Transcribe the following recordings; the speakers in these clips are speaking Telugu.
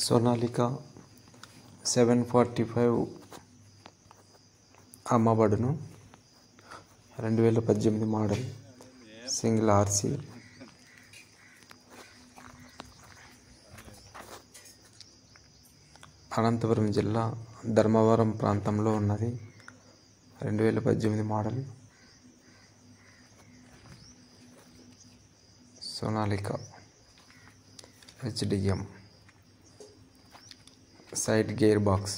సోనాలిక సెవెన్ ఫార్టీ ఫైవ్ అమ్మబడును రెండు వేల పద్దెనిమిది మోడల్ సింగిల్ ఆర్సీ అనంతపురం జిల్లా ధర్మవరం ప్రాంతంలో ఉన్నది రెండు వేల పద్దెనిమిది model Sonalika H D M side gear box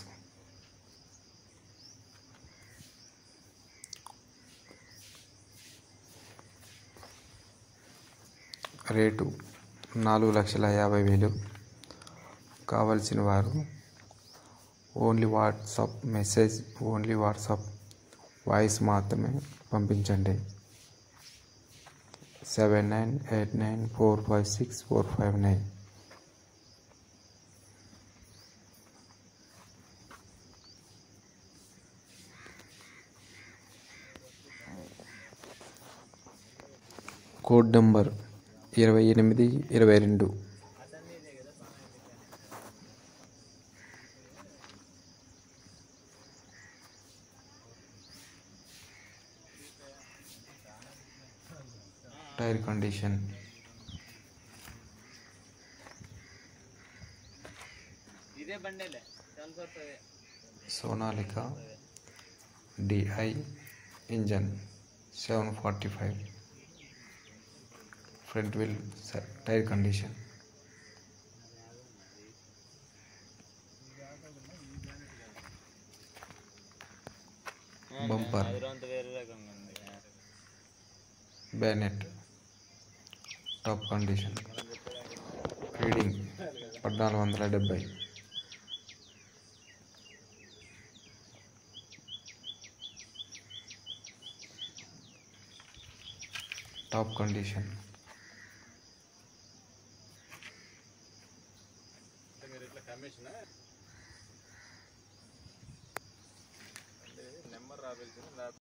rate నాలుగు లక్షల యాభై వేలు కావలసిన వారు only WhatsApp message only WhatsApp voice మాత్రమే పంపించండి seven nine eight nine four five six four five nine code number ఇరవై ఎనిమిది ఇరవై రెండు టైర్ కండిషన్ ఇదే బండేలే చాలా వస్తుంది Sonalika D I engine seven forty five front wheel tyre condition bumper అంత వేరే రకంగా ఉంది బ్యానెట్ టాప్ కండిషన్ రీడింగ్ పద్నాలుగు వందల డెబ్బై టాప్ కండిషన్ మీరు ఇట్లా కమిషన్ నెంబర్ రాబోతుంది